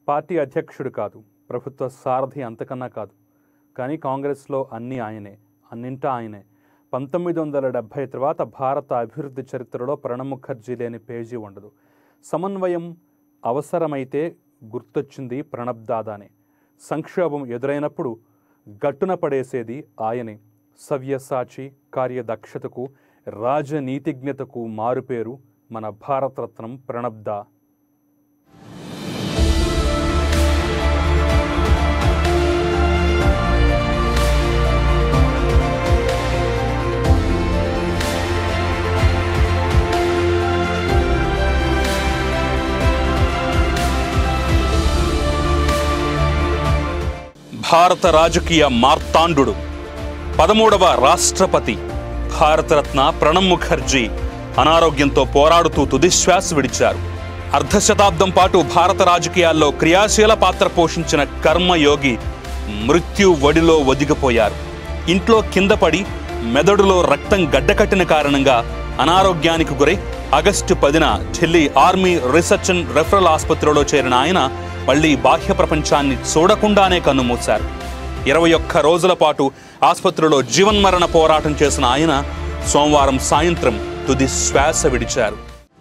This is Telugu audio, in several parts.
పార్టీ అధ్యక్షుడు కాదు ప్రభుత్వ సారథి అంతకన్నా కాదు కానీ కాంగ్రెస్లో అన్నీ ఆయనే అన్నింటా ఆయనే పంతొమ్మిది వందల డెబ్భై తర్వాత భారత అభివృద్ధి చరిత్రలో ప్రణబ్ ముఖర్జీ లేని పేజీ ఉండదు సమన్వయం అవసరమైతే గుర్తొచ్చింది ప్రణబ్ దాదానే సంక్షోభం ఎదురైనప్పుడు గట్టున పడేసేది ఆయనే సవ్యసాచి కార్యదక్షతకు రాజనీతిజ్ఞతకు మారుపేరు మన భారతరత్నం ప్రణబ్ దా భారత రాజకీయ మార్తాండు పదమూడవ రాష్ట్రపతి భారతరత్న ప్రణబ్ ముఖర్జీ అనారోగ్యంతో పోరాడుతూ తుదిశ్వాస విడిచారు అర్ధశతాబ్దం పాటు భారత రాజకీయాల్లో క్రియాశీల పాత్ర పోషించిన కర్మయోగి మృత్యు వడిలో ఒదిగిపోయారు ఇంట్లో కింద పడి మెదడులో రక్తం గడ్డకట్టిన కారణంగా అనారోగ్యానికి గురై ఆగస్టు పదిన Delhi army research and referral ఆసుపత్రిలో చేరిన ఆయన మళ్ళీ బాహ్య ప్రపంచాన్ని చూడకుండానే కన్నుమూశారు ఇరవై ఒక్క రోజుల పాటు ఆసుపత్రిలో జీవన్మరణ పోరాటం చేసిన ఆయన సోమవారం సాయంత్రం తుది శ్వాస విడిచారు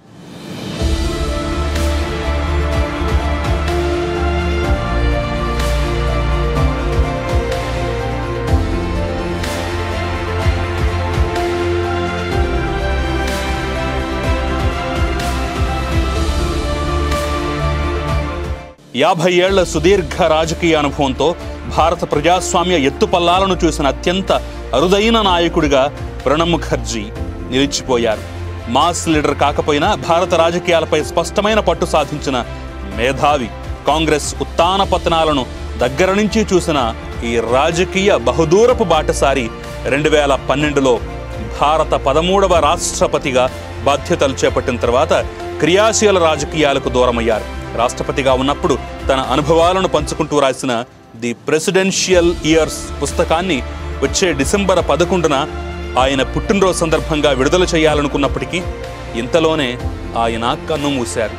యాభై ఏళ్ల సుదీర్ఘ రాజకీయ అనుభవంతో భారత ప్రజాస్వామ్య ఎత్తుపల్లాలను చూసిన అత్యంత అరుదైన నాయకుడిగా ప్రణబ్ ముఖర్జీ నిలిచిపోయారు మాస్ లీడర్ కాకపోయినా భారత రాజకీయాలపై స్పష్టమైన పట్టు సాధించిన మేధావి కాంగ్రెస్ ఉత్తాన పతనాలను దగ్గర నుంచి చూసిన ఈ రాజకీయ బహుదూరపు బాటసారి రెండు వేల పన్నెండులో భారత పదమూడవ రాష్ట్రపతిగా బాధ్యతలు చేపట్టిన తర్వాత క్రియాశీల రాజకీయాలకు దూరమయ్యారు రాష్ట్రపతిగా ఉన్నప్పుడు తన అనుభవాలను పంచుకుంటూ రాసిన ది ప్రెసిడెన్షియల్ ఇయర్స్ పుస్తకాన్ని వచ్చే డిసెంబర్ పదకొండున ఆయన పుట్టినరోజు సందర్భంగా విడుదల చేయాలనుకున్నప్పటికీ ఇంతలోనే ఆయన కన్ను మూశారు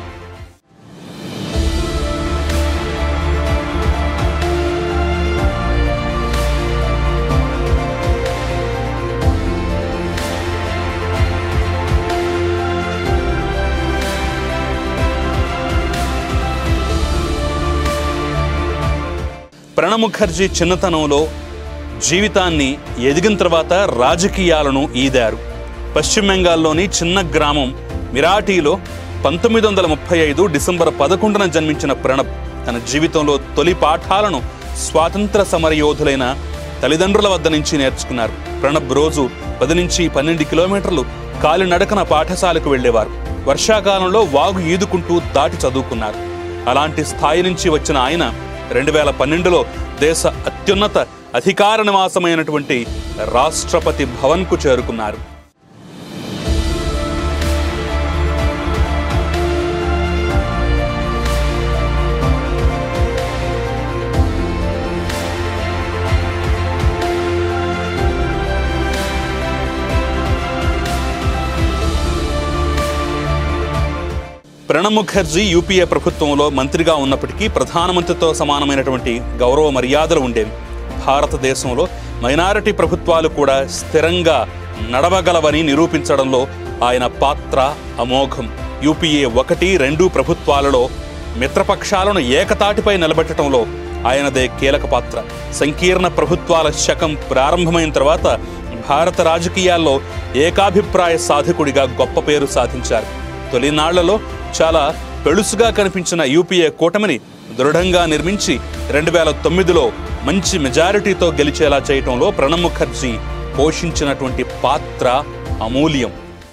ప్రణబ్ ముఖర్జీ చిన్నతనంలో జీవితాన్ని ఎదిగిన తర్వాత రాజకీయాలను ఈదారు పశ్చిమ బెంగాల్లోని చిన్న గ్రామం మిరాఠీలో పంతొమ్మిది వందల ముప్పై ఐదు డిసెంబర్ పదకొండున జన్మించిన ప్రణబ్ తన జీవితంలో తొలి పాఠాలను స్వాతంత్ర సమరయోధులైన తల్లిదండ్రుల వద్ద నుంచి నేర్చుకున్నారు ప్రణబ్ రోజు పది నుంచి పన్నెండు కిలోమీటర్లు కాలినడకన పాఠశాలకు వెళ్ళేవారు వర్షాకాలంలో వాగు ఈదుకుంటూ దాటి చదువుకున్నారు అలాంటి స్థాయి నుంచి వచ్చిన ఆయన రెండు వేల పన్నెండులో దేశ అత్యున్నత అధికార నివాసమైనటువంటి రాష్ట్రపతి భవన్కు చేరుకున్నారు ప్రణబ్ ముఖర్జీ యూపీఏ ప్రభుత్వంలో మంత్రిగా ఉన్నప్పటికీ ప్రధానమంత్రితో సమానమైనటువంటి గౌరవ మర్యాదలు ఉండేవి భారతదేశంలో మైనారిటీ ప్రభుత్వాలు కూడా స్థిరంగా నడవగలవని నిరూపించడంలో ఆయన పాత్ర అమోఘం యూపీఏ ఒకటి రెండు ప్రభుత్వాలలో మిత్రపక్షాలను ఏకతాటిపై నిలబెట్టడంలో ఆయనదే కీలక పాత్ర సంకీర్ణ ప్రభుత్వాల శకం ప్రారంభమైన తర్వాత భారత రాజకీయాల్లో ఏకాభిప్రాయ సాధకుడిగా గొప్ప పేరు సాధించారు తొలినాళ్లలో చాలా పెళుసుగా కనిపించిన యూపీఏ కూటమిని దృఢంగా నిర్మించి రెండు వేల తొమ్మిదిలో మంచి మెజారిటీతో గెలిచేలా చేయటంలో ప్రణబ్ ముఖర్జీ పోషించినటువంటి పాత్ర అమూల్యం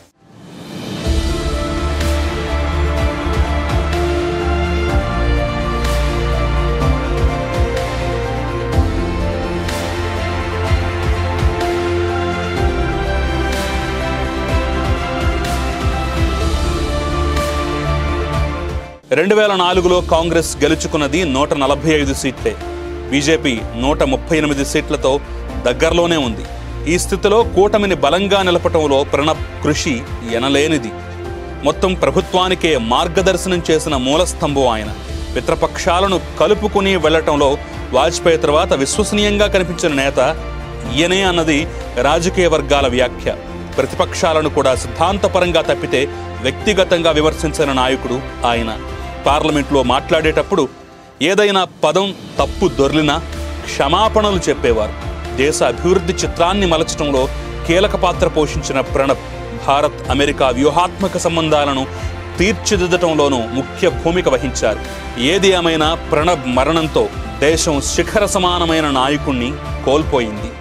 రెండు వేల నాలుగులో కాంగ్రెస్ గెలుచుకున్నది నూట నలభై ఐదు సీట్లే బీజేపీ నూట ముప్పై ఎనిమిది సీట్లతో దగ్గరలోనే ఉంది ఈ స్థితిలో కూటమిని బలంగా నిలపటంలో ప్రణబ్ కృషి ఎనలేనిది మొత్తం ప్రభుత్వానికే మార్గదర్శనం చేసిన మూలస్తంభం ఆయన మిత్రపక్షాలను కలుపుకుని వెళ్లటంలో వాజ్పేయి తర్వాత విశ్వసనీయంగా కనిపించిన నేత ఈయనే అన్నది రాజకీయ వర్గాల వ్యాఖ్య ప్రతిపక్షాలను కూడా సిద్ధాంతపరంగా తప్పితే వ్యక్తిగతంగా విమర్శించిన నాయకుడు ఆయన పార్లమెంట్లో మాట్లాడేటప్పుడు ఏదైనా పదం తప్పు దొర్లినా క్షమాపణలు చెప్పేవారు దేశ అభివృద్ధి చిత్రాన్ని మలచడంలో కీలక పాత్ర పోషించిన ప్రణబ్ భారత్ అమెరికా వ్యూహాత్మక సంబంధాలను తీర్చిదిద్దటంలోనూ ముఖ్య భూమిక వహించారు ఏది ఏమైనా ప్రణబ్ మరణంతో దేశం శిఖర సమానమైన నాయకుణ్ణి కోల్పోయింది